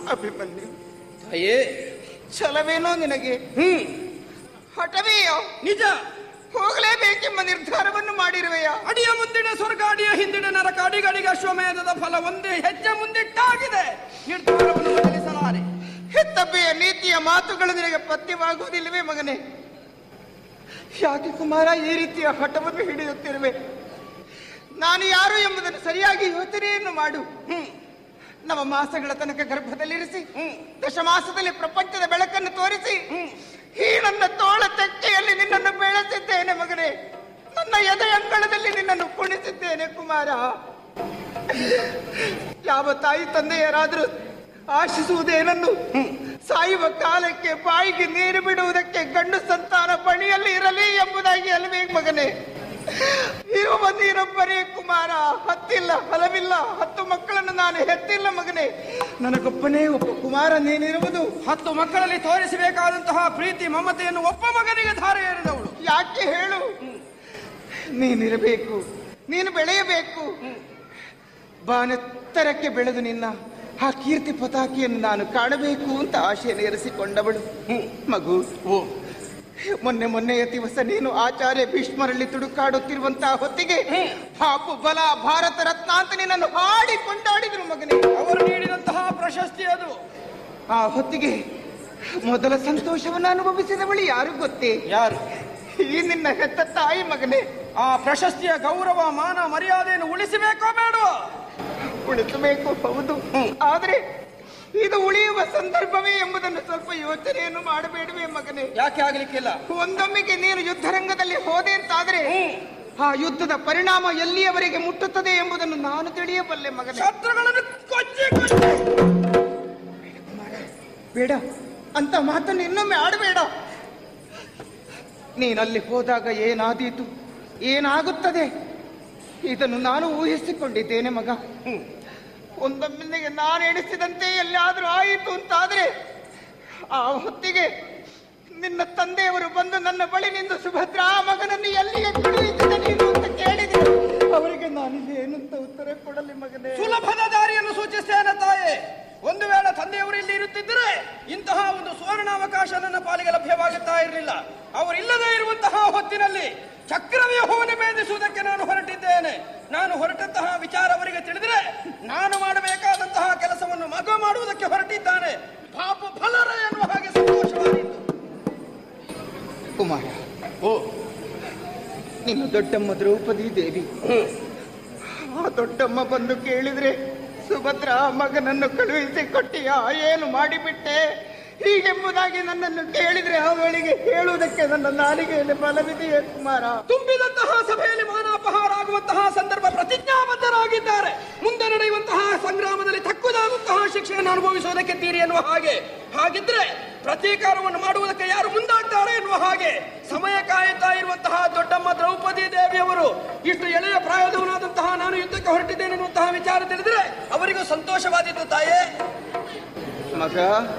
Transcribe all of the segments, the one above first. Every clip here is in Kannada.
ಅಭಿಮನ್ಯು ತಾಯೇ ಛಲವೇನೋ ನಿನಗೆ ಹ್ಮ್ ಹಠವೇಯೋ ನಿಜ ಹೋಗಲೇಬೇಕೆಂಬ ನಿರ್ಧಾರವನ್ನು ಮಾಡಿರುವೆಯಾ ಅಡಿಯ ಮುಂದಿನ ಸ್ವರ್ಗ ಅಡಿಯ ಹಿಂದಿನ ನರಕ ಅಡಿಗಡಿಗೆ ಅಶ್ವಮೇಧದ ಫಲ ಒಂದೇ ಹೆಜ್ಜೆ ಮುಂದಿಟ್ಟಾಗಿದೆ ನಿರ್ಧಾರವನ್ನು ಬದಲಿಸಲಾರೆ ಹೆತ್ತಬ್ಬೆಯ ನೀತಿಯ ಮಾತುಗಳು ನಿನಗೆ ಪಥ್ಯವಾಗುವುದಿಲ್ಲವೇ ಮಗನೇ ಯಾಕೆ ಕುಮಾರ ಈ ರೀತಿಯ ಹಠವನ್ನು ಹಿಡಿಯುತ್ತಿರುವೆ ನಾನು ಯಾರು ಎಂಬುದನ್ನು ಸರಿಯಾಗಿ ಯೋಚನೆಯನ್ನು ಮಾಡು ಹ್ಮ್ ನವ ಮಾಸಗಳ ತನಕ ಗರ್ಭದಲ್ಲಿರಿಸಿ ಹ್ಮ್. ದಶಮಾಸದಲ್ಲಿ ಪ್ರಪಂಚದ ಬೆಳಕನ್ನು ತೋರಿಸಿ ಈ ನನ್ನ ತೋಳ ತೆಕ್ಕೆಯಲ್ಲಿ ನಿನ್ನನ್ನು ಬೆಳೆಸಿದ್ದೇನೆ ಮಗನೇ ನನ್ನ ಎದೆ ಅಂಗಳದಲ್ಲಿ ನಿನ್ನನ್ನು ಕುಣಿಸಿದ್ದೇನೆ ಕುಮಾರ ಯಾವ ತಾಯಿ ತಂದೆಯರಾದರೂ ಆಶಿಸುವುದೇನನ್ನು ಸಾಯುವ ಕಾಲಕ್ಕೆ ಬಾಯಿಗೆ ನೀರು ಬಿಡುವುದಕ್ಕೆ ಗಂಡು ಸಂತಾನ ಬಳಿಯಲ್ಲಿ ಇರಲಿ ಎಂಬುದಾಗಿ ಅಲ್ವೇ ಮಗನೇ ಇರುವ ನೀರೊಬ್ಬರೇ ಕುಮಾರ ಹತ್ತಿಲ್ಲ ಫಲವಿಲ್ಲ ಹತ್ತು ಮಕ್ಕಳನ್ನು ನಾನು ಹೆತ್ತಿಲ್ಲ ಮಗನೇ ನನಗೊಬ್ಬನೇ ಒಬ್ಬ ಕುಮಾರ ನೀನಿರುವುದು ಹತ್ತು ಮಕ್ಕಳಲ್ಲಿ ತೋರಿಸಬೇಕಾದಂತಹ ಪ್ರೀತಿ ಮಮತೆಯನ್ನು ಒಬ್ಬ ಮಗನಿಗೆ ಧಾರೆ ಎರೆದವಳು ಯಾಕೆ ಹೇಳು ನೀನಿರಬೇಕು ನೀನು ಬೆಳೆಯಬೇಕು ಬಾನೆತ್ತರಕ್ಕೆ ಬೆಳೆದು ನಿನ್ನ ಆ ಕೀರ್ತಿ ಪತಾಕಿಯನ್ನು ನಾನು ಕಾಣಬೇಕು ಅಂತ ಆಶೆಯನ್ನು ಇರಿಸಿಕೊಂಡವಳು ಮಗು ಮೊನ್ನೆ ಮೊನ್ನೆಯ ದಿವಸ ನೀನು ಆಚಾರ್ಯ ಭೀಷ್ಮರಲ್ಲಿ ತುಡುಕಾಡುತ್ತಿರುವಂತಹ ಹೊತ್ತಿಗೆ ಪಾಪು ಬಲ ಭಾರತ ರತ್ನ ಅಂತ ನಿನ್ನನ್ನು ಹಾಡಿ ಕೊಂಡಾಡಿದ್ರು ಮಗನೇ ಅವರು ನೀಡಿದಂತಹ ಪ್ರಶಸ್ತಿ ಅದು ಆ ಹೊತ್ತಿಗೆ ಮೊದಲ ಸಂತೋಷವನ್ನು ಅನುಭವಿಸಿದವಳು ಯಾರು ಗೊತ್ತೇ ಯಾರು ಈ ನಿನ್ನ ಹೆತ್ತ ತಾಯಿ ಮಗನೇ ಆ ಪ್ರಶಸ್ತಿಯ ಗೌರವ ಮಾನ ಮರ್ಯಾದೆಯನ್ನು ಉಳಿಸಬೇಕೋ ಬೇಡವೋ ಉಳಿಸಬೇಕು ಹೌದು ಆದ್ರೆ ಇದು ಉಳಿಯುವ ಸಂದರ್ಭವೇ ಎಂಬುದನ್ನು ಸ್ವಲ್ಪ ಯೋಚನೆಯನ್ನು ಮಾಡಬೇಡವೇ ಮಗನೇ ಯಾಕೆ ಆಗ್ಲಿಕ್ಕಿಲ್ಲ ಒಂದೊಮ್ಮೆಗೆ ನೀನು ಯುದ್ಧರಂಗದಲ್ಲಿ ಹೋದೆ ಅಂತಾದ್ರೆ ಆ ಯುದ್ಧದ ಪರಿಣಾಮ ಎಲ್ಲಿಯವರೆಗೆ ಮುಟ್ಟುತ್ತದೆ ಎಂಬುದನ್ನು ನಾನು ತಿಳಿಯಬಲ್ಲೆ ಮಗನೇ ಶತ್ರುಗಳನ್ನು ಕೊಚ್ಚಿ ಕೊಚ್ಚಿ ಬೇಡ ಅಂತ ಮಾತನ್ನು ಇನ್ನೊಮ್ಮೆ ಆಡಬೇಡ ನೀನಲ್ಲಿ ಹೋದಾಗ ಏನಾದೀತು ಏನಾಗುತ್ತದೆ ಇದನ್ನು ನಾನು ಊಹಿಸಿಕೊಂಡಿದ್ದೇನೆ ಮಗ ಒಂದೊಮ್ಮೆಗೆ ನಾನು ಎಣಿಸಿದಂತೆ ಎಲ್ಲಾದ್ರೂ ಆಯಿತು ಅಂತಾದ್ರೆ ಆ ಹೊತ್ತಿಗೆ ನಿನ್ನ ತಂದೆಯವರು ಬಂದು ನನ್ನ ಬಳಿ ನಿಂದು ಸುಭದ್ರಾ ಮಗನನ್ನು ಎಲ್ಲಿಗೆ ಕಳುಹಿಸಿದ ನೀನು ಅಂತ ಕೇಳಿದ್ರು ಅವರಿಗೆ ನಾನು ಏನಂತ ಉತ್ತರ ಕೊಡಲಿ ಮಗನೇ ಸುಲಭದ ದಾರಿಯನ್ನು ಸೂಚಿಸ್ತೇನೆ ತಾಯೇ ಒಂದು ವೇಳೆ ತಂದೆಯವರು ಇಲ್ಲಿ ಇರುತ್ತಿದ್ದರೆ ಇಂತಹ ಒಂದು ಸುವರ್ಣಾವಕಾಶ ನನ್ನ ಪಾಲಿಗೆ ಲಭ್ಯವಾಗುತ್ತಾ ಇರಲಿಲ್ಲ ಅವರು ಇಲ್ಲದೆ ಇರುವಂತಹ ಹೊತ್ತಿನಲ್ಲಿ ಚಕ್ರವ್ಯೂಹವನ್ನು ಭೇದಿಸುವುದಕ್ಕೆ ನಾನು ಹೊರಟಿದ್ದೇನೆ ನಾನು ಹೊರಟಂತಹ ವಿಚಾರ ಅವರಿಗೆ ತಿಳಿದರೆ ನಾನು ಮಾಡಬೇಕಾದಂತಹ ಕೆಲಸವನ್ನು ಮಗ ಮಾಡುವುದಕ್ಕೆ ಹೊರಟಿದ್ದಾನೆ ಪಾಪ ಫಲರ ಎನ್ನುವ ಹಾಗೆ ಸಂತೋಷವಾಗಿತ್ತು ಕುಮಾರ ಓ ನಿನ್ನ ದೊಡ್ಡಮ್ಮ ದ್ರೌಪದಿ ದೇವಿ ಆ ದೊಡ್ಡಮ್ಮ ಬಂದು ಕೇಳಿದ್ರೆ ಸುಭದ್ರ ಮಗನನ್ನು ಕಳುಹಿಸಿ ಕೊಟ್ಟಿಯಾ ಏನು ಮಾಡಿಬಿಟ್ಟೆ ಹೀಗೆಂಬುದಾಗಿ ನನ್ನನ್ನು ಕೇಳಿದ್ರೆ ಅವಳಿಗೆ ಹೇಳುವುದಕ್ಕೆ ನನ್ನ ನಾಲಿಗೆಯಲ್ಲಿ ಬಲವಿದೆಯೇ ಕುಮಾರ ತುಂಬಿದಂತಹ ಸಭೆಯಲ್ಲಿ ಮಾನಾಪಹಾರ ಆಗುವಂತಹ ಸಂದರ್ಭ ಪ್ರತಿಜ್ಞಾಬದ್ಧರಾಗಿದ್ದಾರೆ ಮುಂದೆ ನಡೆಯುವಂತಹ ಸಂಗ್ರಾಮದಲ್ಲಿ ತಕ್ಕುದಾದಂತಹ ಶಿಕ್ಷೆಯನ್ನು ಅನುಭವಿಸುವುದಕ್ಕೆ ತೀರಿ ಎನ್ನುವ ಹಾಗೆ ಹಾಗಿದ್ರೆ ಪ್ರತೀಕಾರವನ್ನು ಮಾಡುವುದಕ್ಕೆ ಯಾರು ಮುಂದಾಗ್ತಾರೆ ಎನ್ನುವ ಹಾಗೆ ಸಮಯ ಕಾಯುತ್ತಾ ಇರುವಂತಹ ದೊಡ್ಡಮ್ಮ ದ್ರೌಪದಿ ದೇವಿಯವರು ಇಷ್ಟು ಎಳೆಯ ಪ್ರಾಯದವನಾದಂತಹ ನಾನು ಯುದ್ಧಕ್ಕೆ ಹೊರಟಿದ್ದೇನೆ ಎನ್ನುವಂತಹ ವಿಚಾರ ತಿಳಿದ್ರೆ ಅವರಿಗೂ ಸಂತೋಷವಾದಿತ್ತು ತಾಯೇ ಮಗ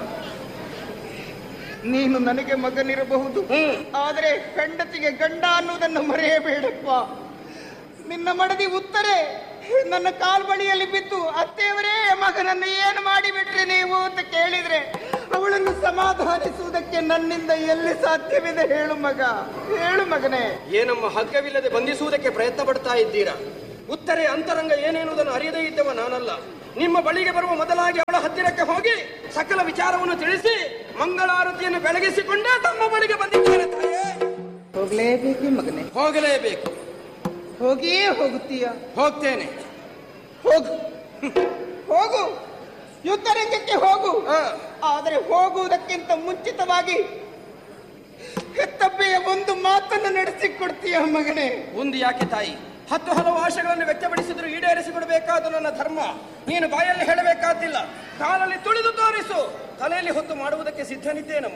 ನೀನು ನನಗೆ ಮಗನಿರಬಹುದು ಆದರೆ ಹೆಂಡತಿಗೆ ಗಂಡ ಅನ್ನುವುದನ್ನು ಮರೆಯಬೇಡಪ್ಪ ನಿನ್ನ ಮಡದಿ ಉತ್ತರೆ ನನ್ನ ಕಾಲ್ಬಳಿಯಲ್ಲಿ ಬಿದ್ದು ಅತ್ತೆಯವರೇ ಮಗನನ್ನು ಏನು ಮಾಡಿಬಿಟ್ರಿ ನೀವು ಅಂತ ಕೇಳಿದ್ರೆ ಅವಳನ್ನು ಸಮಾಧಾನಿಸುವುದಕ್ಕೆ ನನ್ನಿಂದ ಎಲ್ಲಿ ಸಾಧ್ಯವಿದೆ ಹೇಳು ಮಗ ಹೇಳು ಮಗನೇ ಏನಮ್ಮ ಹಗ್ಗವಿಲ್ಲದೆ ಬಂಧಿಸುವುದಕ್ಕೆ ಪ್ರಯತ್ನ ಪಡ್ತಾ ಇದ್ದೀರಾ ಉತ್ತರೆ ಅಂತರಂಗ ಏನೇನುವುದನ್ನು ಅರಿಯದೇ ಇದ್ದವ ನಾನಲ್ಲ ನಿಮ್ಮ ಬಳಿಗೆ ಬರುವ ಮೊದಲಾಗಿ ಅವಳ ಹತ್ತಿರಕ್ಕೆ ಹೋಗಿ ಸಕಲ ವಿಚಾರವನ್ನು ತಿಳಿಸಿ ಮಂಗಳಾರತಿಯನ್ನು ಬೆಳಗಿಸಿಕೊಂಡೇ ತಮ್ಮ ಬಳಿಗೆ ಬಂದಿದ್ದೇನೆ ತಾಯೇ ಹೋಗ್ಲೇಬೇಕೆ ಮಗನೇ ಹೋಗಲೇಬೇಕು ಹೋಗಿಯೇ ಹೋಗುತ್ತೀಯ ಹೋಗ್ತೇನೆ ಹೋಗು ಹೋಗು ಯುದ್ಧರಂಗಕ್ಕೆ ಹೋಗು ಆ, ಆದರೆ ಹೋಗುವುದಕ್ಕಿಂತ ಮುಂಚಿತವಾಗಿ ಹೆತ್ತಬ್ಬೆಯ ಒಂದು ಮಾತನ್ನು ನಡೆಸಿಕೊಡ್ತೀಯ ಮಗನೇ ಒಂದು ಯಾಕೆ ತಾಯಿ ಹತ್ತು ಹಲವು ಆಶೆಗಳನ್ನು ವ್ಯಕ್ತಪಡಿಸಿದ್ರು ಈಡೇರಿಸಿಕೊಡಬೇಕಾದ ನನ್ನ ಧರ್ಮ ನೀನು ಬಾಯಲ್ಲಿ ಹೇಳಬೇಕಾದಿಲ್ಲ ಕಾಲಲ್ಲಿ ತುಳಿದು ತೋರಿಸು ತಲೆಯಲ್ಲಿ ಹೊತ್ತು ಮಾಡುವುದಕ್ಕೆ ಸಿದ್ಧನಿದ್ದೇನಮ್ಮ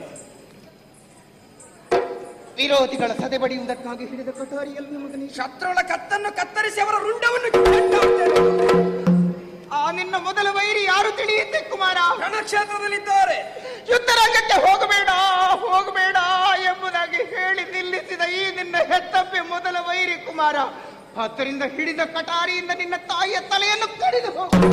ವಿರೋಧಿಗಳ ಸದೆ ಬಡಿಯುವುದಕ್ಕಾಗಿ ಹಿಡಿದ ಕಟಾರಿಯಲ್ಲಿ ಮಗನೇ ಶತ್ರುಗಳ ಕತ್ತನ್ನು ಕತ್ತರಿಸಿ ಅವರ ರುಂಡವನ್ನು ಕಿತ್ತಾಕ್ತೇನೆ. ಆ ನಿನ್ನ ಮೊದಲ ವೈರಿ ಯಾರು ತಿಳಿಯುತ್ತೆ ಕುಮಾರ ರಣಕ್ಷೇತ್ರದಲ್ಲಿದ್ದಾರೆ ಯುದ್ಧರಂಗಕ್ಕೆ ಹೋಗಬೇಡ ಹೋಗಬೇಡ ಎಂಬುದಾಗಿ ಹೇಳಿ ನಿಲ್ಲಿಸಿದ ಈ ನಿನ್ನ ಹೆತ್ತಬ್ಬೆ ಮೊದಲ ವೈರಿ ಕುಮಾರ ಆದ್ದರಿಂದ ಹಿಡಿದ ಕಟಾರಿಯಿಂದ ನಿನ್ನ ತಾಯಿಯ ತಲೆಯನ್ನು ಕಡಿದು ಹೋಗು